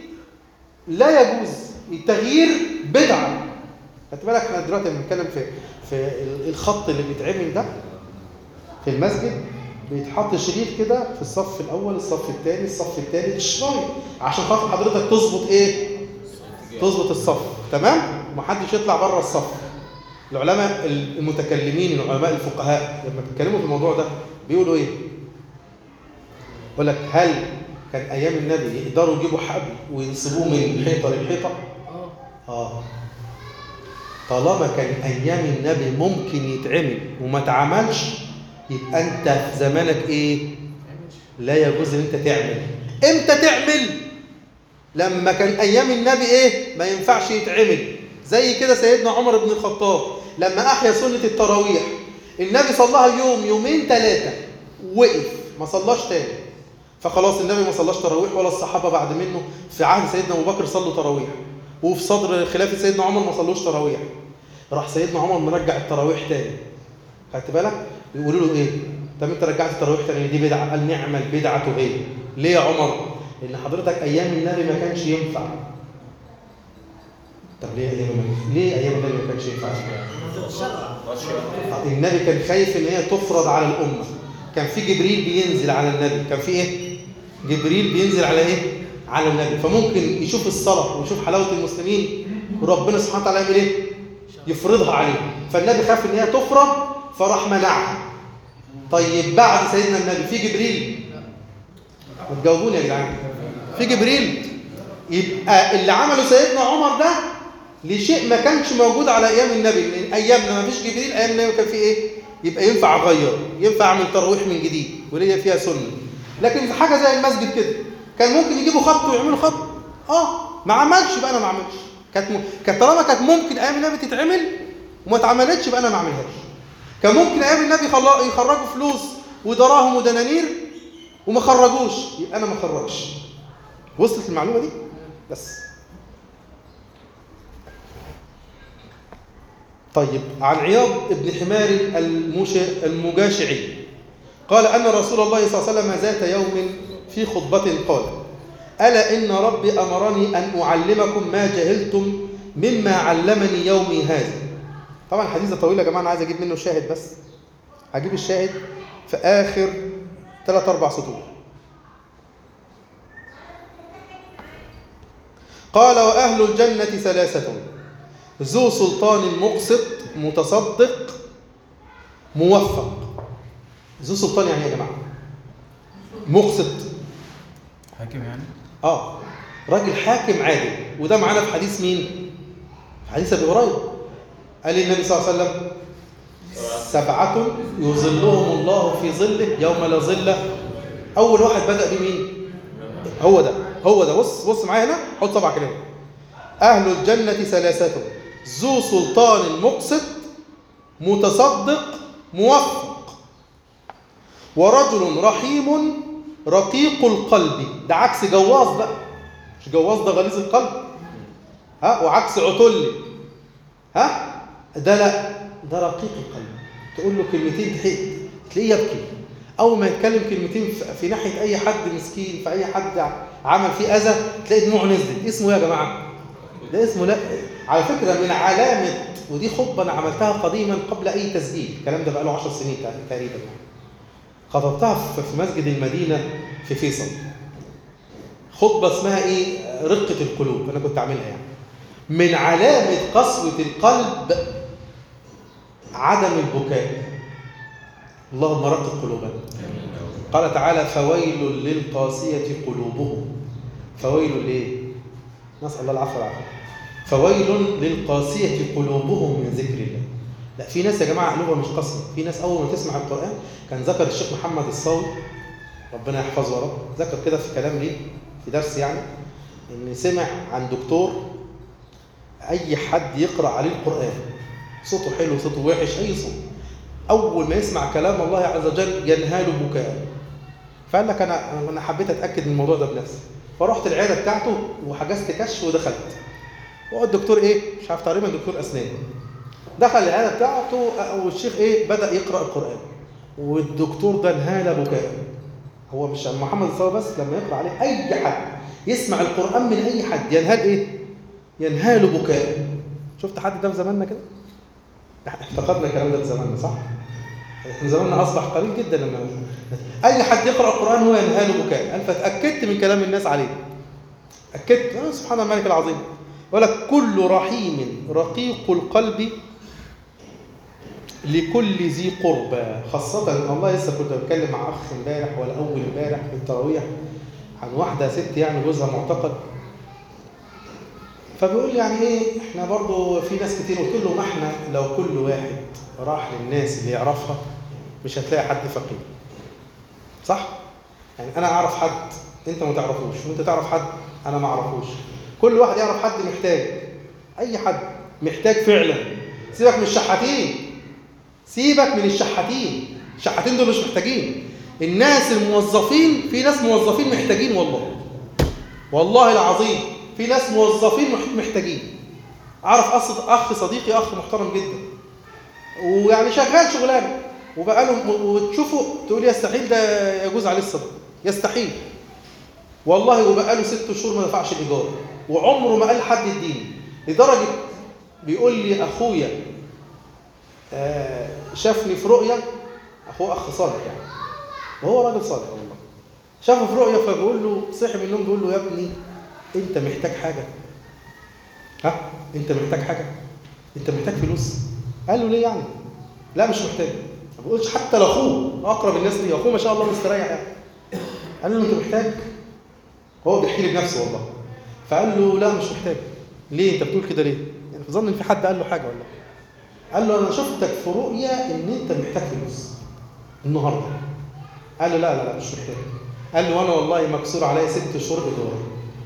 لا يجوز التغيير بدعه خدت بالك احنا دلوقتي بنتكلم في في الخط اللي بيتعمل ده في المسجد بيتحط شريط كده في الصف الاول الصف الثاني الصف الثالث الشرايط عشان خاطر حضرتك تظبط ايه تظبط الصف تمام ومحدش يطلع بره الصف العلماء المتكلمين العلماء الفقهاء لما بيتكلموا في الموضوع ده بيقولوا ايه يقول لك هل كان ايام النبي يقدروا يجيبوا حبل وينسبوه من حيطه للحيطه اه طالما كان ايام النبي ممكن يتعمل وما اتعملش يبقى انت في زمانك ايه لا يجوز ان انت تعمل امتى تعمل لما كان ايام النبي ايه ما ينفعش يتعمل زي كده سيدنا عمر بن الخطاب لما احيا سنه التراويح النبي صلاها يوم يومين ثلاثه وقف ما صلاش تاني فخلاص النبي ما صلاش تراويح ولا الصحابه بعد منه في عهد سيدنا ابو بكر صلوا تراويح وفي صدر خلافه سيدنا عمر ما صلوش تراويح راح سيدنا عمر مرجع التراويح تاني خدت بالك يقولوا له ايه طب انت رجعت التراويح تاني دي بدعه قال نعم البدعه هي ليه يا عمر لان حضرتك ايام النبي ما كانش ينفع طب ليه ايام النبي ليه ايام النبي ما كانش ينفع النبي كان خايف ان هي تفرض على الامه كان في جبريل بينزل على النبي كان في ايه جبريل بينزل على ايه على النبي فممكن يشوف الصلاه ويشوف حلاوه المسلمين وربنا سبحانه وتعالى يعمل ايه يفرضها عليهم فالنبي خاف ان هي تفرض فراح منعها طيب بعد سيدنا النبي في جبريل ما تجاوبوني يا جدعان في جبريل يبقى اللي عمله سيدنا عمر ده لشيء ما كانش موجود على ايام النبي من ايامنا ما فيش جبريل ايام النبي كان في ايه يبقى ينفع اغير ينفع اعمل تراويح من جديد وليا فيها سنه لكن في حاجه زي المسجد كده كان ممكن يجيبوا خط ويعملوا خط اه ما عملش يبقى انا ما اعملش كانت م... كانت طالما كانت ممكن ايام النبي تتعمل وما اتعملتش يبقى انا ما اعملهاش كان ممكن ايام النبي يخل- يخرجوا فلوس ودراهم ودنانير وما خرجوش يبقى انا ما خرجش وصلت المعلومه دي بس طيب عن عياض بن حمار المش- المجاشعي قال أن رسول الله صلى الله عليه وسلم ذات يوم في خطبة قال ألا إن ربي أمرني أن أعلمكم ما جهلتم مما علمني يومي هذا طبعا الحديث ده طويل يا جماعة أنا عايز أجيب منه شاهد بس هجيب الشاهد في آخر ثلاث أربع سطور قال وأهل الجنة ثلاثة ذو سلطان مقسط متصدق موفق ذو سلطان يعني ايه يا جماعه مقسط حاكم يعني اه راجل حاكم عادل وده معانا في حديث مين في حديث ابي هريره قال النبي صلى الله عليه وسلم سبعة يظلهم الله في ظله يوم لا ظل أول واحد بدأ بمين؟ هو ده هو ده بص بص معايا هنا حط صبعك هنا أهل الجنة ثلاثة ذو سلطان مقسط متصدق موفق ورجل رحيم رقيق القلب ده عكس جواز بقى مش جواز ده غليظ القلب ها وعكس عتل ها ده لا ده رقيق القلب تقول له كلمتين تحيط تلاقيه يبكي اول ما يتكلم كلمتين في- في ناحيه اي حد مسكين في اي حد عمل فيه اذى تلاقي دموعه نزلت اسمه إيه يا جماعه ده اسمه لا على فكره من علامه ودي خطبه انا عملتها قديما قبل اي تسجيل الكلام ده بقى له 10 سنين تقريبا خطبتها في في مسجد المدينه في فيصل خطبه اسمها ايه رقه القلوب انا كنت عاملها يعني من علامه قسوه القلب عدم البكاء اللهم رقق قلوبنا قال تعالى فويل للقاسية قلوبهم فويل ليه نسأل الله العفو والعافية فويل للقاسية قلوبهم من ذكر الله لا في ناس يا جماعة قلوبها مش قاسية في ناس أول ما تسمع القرآن كان ذكر الشيخ محمد الصاوي ربنا يحفظه يا رب ذكر كده في كلام ليه في درس يعني إن سمع عن دكتور أي حد يقرأ عليه القرآن صوته حلو صوته وحش أي صوت أول ما يسمع كلام الله عز وجل ينهال بكاء فقال لك أنا أنا حبيت أتأكد من الموضوع ده بنفسي فرحت العيادة بتاعته وحجزت كشف ودخلت هو الدكتور إيه مش عارف تقريبا دكتور أسنان دخل العيادة بتاعته والشيخ إيه بدأ يقرأ القرآن والدكتور ده انهال بكاء هو مش محمد الصلاة بس لما يقرأ عليه أي حد يسمع القرآن من أي حد ينهال إيه ينهال بكاء شفت حد ده في زماننا كده احنا افتقدنا الكلام ده في زماننا صح؟ احنا زماننا اصبح قليل جدا لما اي حد يقرا القران هو ينهال بكاء قال فاتاكدت من كلام الناس عليه اكدت آه سبحان الملك العظيم يقول لك كل رحيم رقيق القلب لكل ذي قربى خاصة إن والله لسه كنت بتكلم مع أخ امبارح ولا أول امبارح في التراويح عن واحدة ست يعني جوزها معتقد فبيقول لي يعني ايه احنا برضو في ناس كتير قلت له ما احنا لو كل واحد راح للناس اللي يعرفها مش هتلاقي حد فقير صح يعني انا اعرف حد انت ما تعرفوش وانت تعرف حد انا ما اعرفوش كل واحد يعرف حد محتاج اي حد محتاج فعلا سيبك من الشحاتين سيبك من الشحاتين الشحاتين دول مش محتاجين الناس الموظفين في ناس موظفين محتاجين والله والله العظيم في ناس موظفين مح- محتاجين اعرف أص- اخ صديقي اخ محترم جدا ويعني شغال شغلانه وبقى له وتشوفه تقول يستحيل ده يجوز عليه الصدقه يستحيل والله وبقى له ست شهور ما دفعش الايجار وعمره ما قال حد يديني لدرجه بيقول لي اخويا آه، شافني في رؤيا اخوه اخ صالح يعني وهو راجل صالح والله شافه في رؤيا فبيقول له صحي من النوم بيقول له يا ابني انت محتاج حاجه ها انت محتاج حاجه انت محتاج فلوس قال له ليه يعني لا مش محتاج ما بقولش حتى لاخوه اقرب الناس ليه اخوه ما شاء الله مستريح يعني قال له انت محتاج هو بيحكي لي بنفسه والله فقال له لا مش محتاج ليه انت بتقول كده ليه يعني في ظن ان في حد قال له حاجه ولا قال له انا شفتك في رؤيا ان انت محتاج فلوس النهارده قال له لا لا لا مش محتاج قال له انا والله مكسور عليا ست شهور ايجار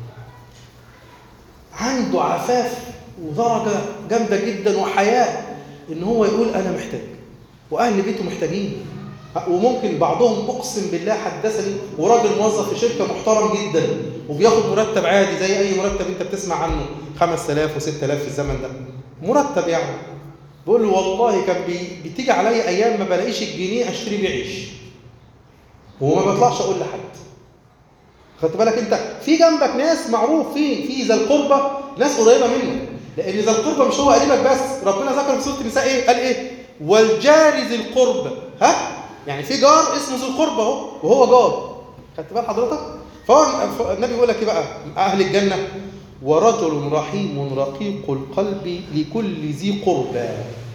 عنده عفاف ودرجه جامده جدا وحياه ان هو يقول انا محتاج واهل بيته محتاجين وممكن بعضهم اقسم بالله حدثني وراجل موظف في شركه محترم جدا وبياخد مرتب عادي زي اي مرتب انت بتسمع عنه 5000 و6000 في الزمن ده مرتب يعني بيقول له والله كان بي... بتيجي عليا ايام ما بلاقيش الجنيه اشتري بيه عيش وما بطلعش اقول لحد خدت بالك انت في جنبك ناس معروف في في ذا القربى ناس قريبه منك لان ذا القربى مش هو قريبك بس ربنا ذكر في سوره النساء ايه قال ايه والجار ذي القربى ها يعني في جار اسمه ذو القربى اهو وهو جار خدت بال حضرتك فهو النبي بيقول لك ايه بقى اهل الجنه ورجل رحيم رقيق القلب لكل ذي قربى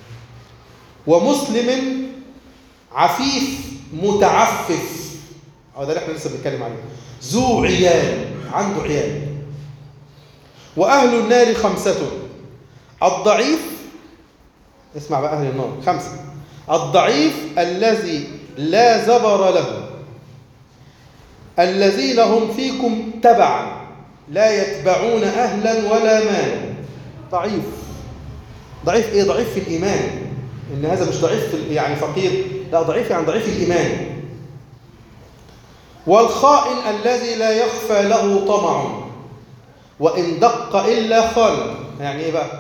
ومسلم عفيف متعفف هو ده اللي احنا لسه بنتكلم عليه ذو عيال عنده عيال واهل النار خمسه الضعيف اسمع بقى اهل النار خمسه الضعيف الذي لا زبر له الذين هم فيكم تبعا لا يتبعون اهلا ولا مالا ضعيف ضعيف ايه ضعيف في الايمان ان هذا مش ضعيف في يعني فقير لا ضعيف يعني ضعيف الايمان والخائن الذي لا يخفى له طمع وان دق الا خان يعني ايه بقى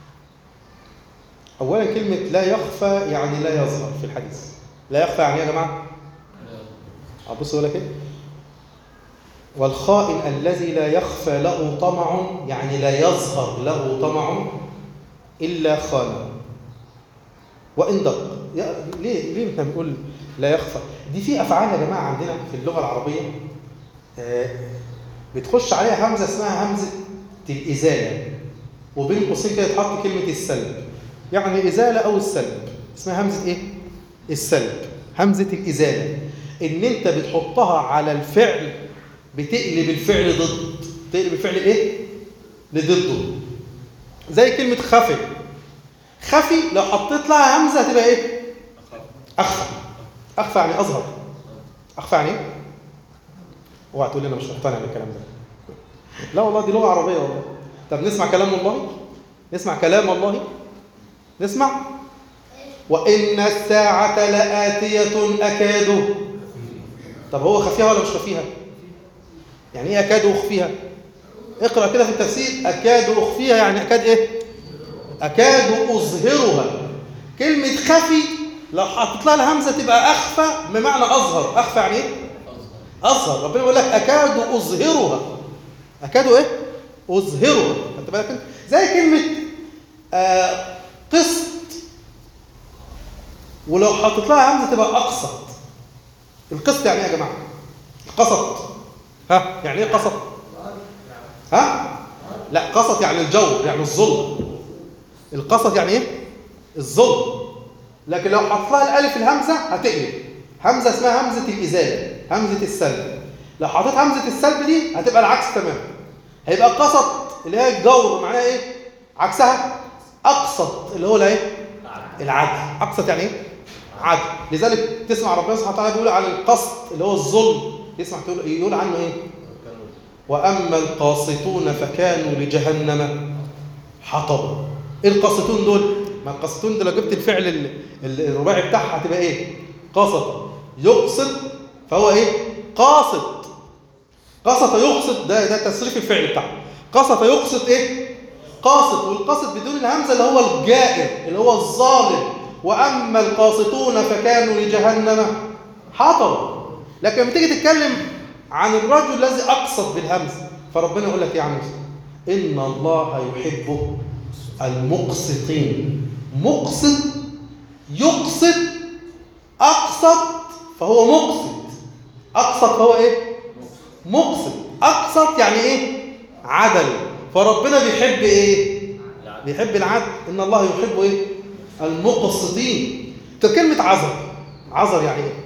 اولا كلمه لا يخفى يعني لا يظهر في الحديث لا يخفى يعني ايه يا جماعه ابص اقول لك ايه والخائن الذي لا يخفى له طمع يعني لا يظهر له طمع إلا خان وإن دق ليه ليه احنا بنقول لا يخفى دي في أفعال يا جماعة عندنا في اللغة العربية آه بتخش عليها همزة اسمها همزة الإزالة وبين قوسين كده تحط كلمة السلب يعني إزالة أو السلب اسمها همزة إيه؟ السلب همزة الإزالة إن أنت بتحطها على الفعل بتقلب الفعل ضد تقلب الفعل ايه لضده زي كلمة خفي خفي لو حطيت لها همزة هتبقى ايه أخفى أخفى يعني أظهر أخفى يعني ايه اوعى تقول لي انا مش مقتنع بالكلام ده لا والله دي لغة عربية والله طب نسمع كلام الله نسمع كلام الله نسمع وإن الساعة لآتية أكاد طب هو خفيها ولا مش خفيها يعني ايه اكاد اخفيها اقرا كده في التفسير اكاد اخفيها يعني اكاد ايه اكاد اظهرها كلمه خفي لو حطيت لها الهمزه تبقى اخفى بمعنى اظهر اخفى يعني ايه اظهر ربنا بيقول لك اكاد اظهرها اكاد ايه اظهرها انت بالك انت زي كلمه آه قسط ولو حطيت لها همزه تبقى اقسط القسط يعني ايه يا جماعه القسط ها يعني ايه قسط ها لا قسط يعني الجور يعني الظلم القسط يعني ايه الظلم لكن لو حطيت لها الالف الهمزه هتقلب همزه اسمها همزه الازاله همزه السلب لو حطيت همزه السلب دي هتبقى العكس تماما هيبقى قسط اللي هي الجور معناها ايه عكسها اقسط اللي هو الايه العدل اقسط يعني ايه عدل لذلك تسمع ربنا سبحانه وتعالى بيقول على القسط اللي هو الظلم يسمع تقول يقول عنه ايه واما القاسطون فكانوا لجهنم حطبا ايه القاسطون دول ما القاسطون دول لو جبت الفعل ال- ال- الرباعي بتاعها هتبقى ايه قسط يقسط فهو ايه قاسط قسط يقسط ده ده تصريف الفعل بتاعه قسط يقسط ايه قاسط والقاسط بدون الهمزه اللي هو الجائر اللي هو الظالم واما القاسطون فكانوا لجهنم حطبا لكن لما تيجي تتكلم عن الرجل الذي اقسط بالهمز فربنا يقول لك يا عم ان الله يحب المقسطين مقسط يقسط اقسط فهو مقسط اقسط هو ايه مقسط اقسط يعني ايه عدل فربنا بيحب ايه بيحب العدل ان الله يحب ايه المقسطين طب كلمه عذر عذر يعني ايه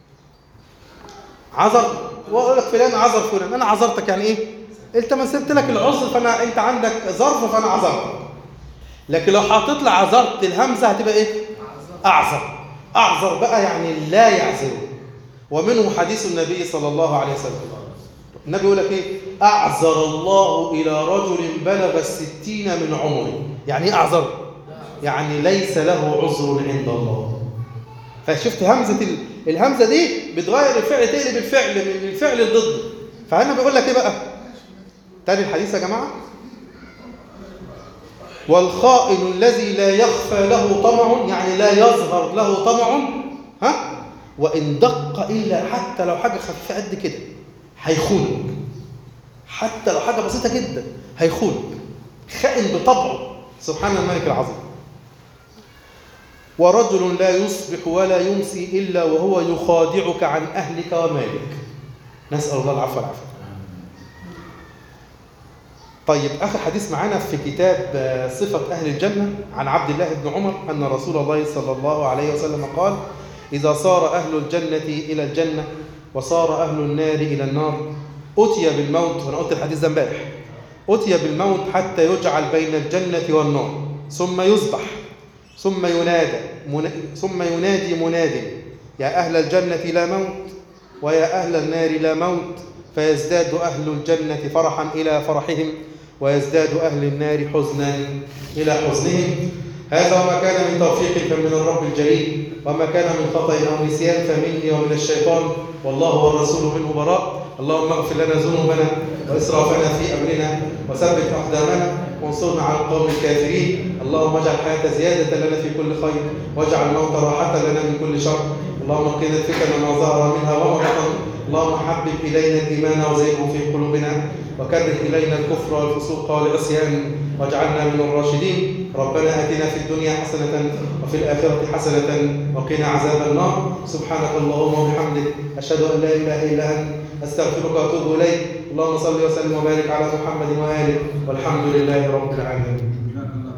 عذر واقول لك فلان عذر فلان انا عذرتك يعني ايه انت ما سبت لك العذر فانا انت عندك ظرف فانا عذرتك لكن لو حطيت لي عذرت الهمزه هتبقى ايه اعذر اعذر بقى يعني لا يعذر ومنه حديث النبي صلى الله عليه وسلم النبي يقول لك ايه اعذر الله الى رجل بلغ الستين من عمره يعني ايه اعذر يعني ليس له عذر عند الله فشفت همزه ال- الهمزه دي بتغير الفعل تقلب الفعل من الفعل الضد فهنا بيقول لك ايه بقى تاني الحديث يا جماعه والخائن الذي لا يخفى له طمع يعني لا يظهر له طمع ها وان دق الا حتى لو حاجه خفيفه قد كده هيخونك حتى لو حاجه بسيطه جدا هيخونك خائن بطبعه سبحان الملك العظيم ورجل لا يصبح ولا يمسي الا وهو يخادعك عن اهلك ومالك نسال الله العفو والعافيه طيب آخر حديث معانا في كتاب آه، صفة أهل الجنة عن عبد الله بن عمر أن رسول الله صلى الله عليه وسلم قال إذا صار أهل الجنة إلى الجنة وصار أهل النار إلى النار أتي بالموت وأنا قلت الحديث ده امبارح أتي بالموت حتى يجعل بين الجنة والنار ثم يذبح ثم ينادى من... ثم ينادي مناد يا أهل الجنة لا موت ويا أهل النار لا موت فيزداد أهل الجنة فرحا إلى فرحهم ويزداد أهل النار حزنا إلى حزنهم هذا وما كان من توفيق فمن الرب الجليل وما كان من خطأ أو نسيان فمني ومن الشيطان والله والرسول منه براء اللهم اغفر لنا ذنوبنا وإسرافنا في أمرنا وثبت أقدامنا وانصرنا على القوم الكافرين اللهم اجعل الحياة زيادة لنا في كل خير واجعل الموت راحة لنا من كل شر اللهم قنا الفتن ما ظهر منها وما بطن اللهم حبب إلينا الإيمان وزينه في قلوبنا وكره إلينا الكفر والفسوق والعصيان واجعلنا من الراشدين ربنا آتنا في الدنيا حسنة وفي الآخرة حسنة وقنا عذاب النار سبحانك اللهم وبحمدك أشهد أن لا إله إلا أنت أستغفرك وأتوب إليك اللهم صل وسلم وبارك على محمد وآله والحمد لله رب العالمين